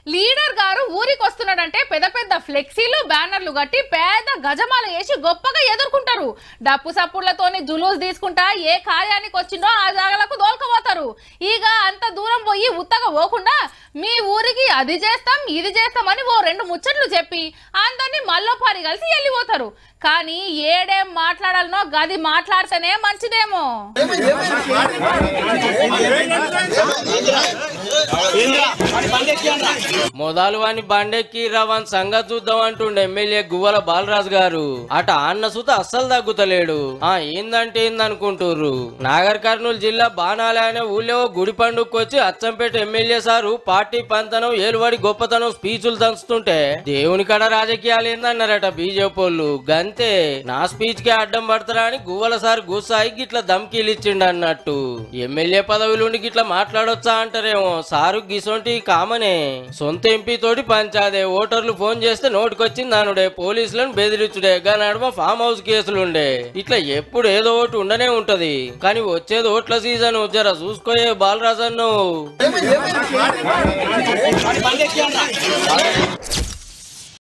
leader గారు ఊరికి వస్తున్నాడంటే పెద్ద పెద్ద ఫ్లెక్సీలు బ్యానర్లు కట్టి పెద్ద గజమాల వేసి గొప్పగా ఎదుర్కొంటారు డప్పు సప్పుళ్లతోని జులూస్ తీసుకుంటా ఏ కార్యానికి వచ్చిందో ఆ జాగలకు దోల్కపోతారు ఇక అంత దూరం పోయి ఉత్తగా పోకుండా మీ ఊరికి అది చేస్తాం ఇది చేస్తామని ఓ రెండు ముచ్చట్లు చెప్పి అందరినీ మల్లోపారి కలిసి వెళ్ళిపోతారు కానీ ఏడేం మాట్లాడాలనో గది మాట్లాడితేనే మంచిదేమో మొదలు వాని బండెక్కి రవాన్ సంగతి చూద్దాం అంటుండే ఎమ్మెల్యే గువ్వల బాలరాజు గారు అట అన్న సుత అస్సలు తగ్గుతలేడు ఆ ఏందంటే ఏందనుకుంటుర్రు నాగర్ కర్నూలు జిల్లా బాణాలే అనే ఊళ్ళో ఓ గుడి పండుగకు వచ్చి అచ్చంపేట ఎమ్మెల్యే సారు పార్టీ పంతనం ఏలుబడి గొప్పతనం స్పీచులు దంచుతుంటే దేవుని కడ రాజకీయాలు ఏందన్నారట బీజేపీ వాళ్ళు గంతే నా స్పీచ్ కి అడ్డం పడతారా అని గువ్వల సార్ గుస్సాయి గిట్ల ధమ్కీలు ఇచ్చిండు అన్నట్టు ఎమ్మెల్యే పదవిలోండి గిట్ల మాట్లాడొచ్చా అంటారేమో సారు గిసొంటి కామనే సొంత ఎంపీ తోటి పంచాదే ఓటర్లు ఫోన్ చేస్తే నోటికొచ్చింది అనుడే పోలీసులను బెదిరించుడే గా నడుమ ఫామ్ హౌస్ కేసులుండే ఇట్లా ఎప్పుడు ఏదో ఒకటి ఉండనే ఉంటది కానీ వచ్చేది ఓట్ల సీజన్ జర చూసుకోయే బాలరాజన్ను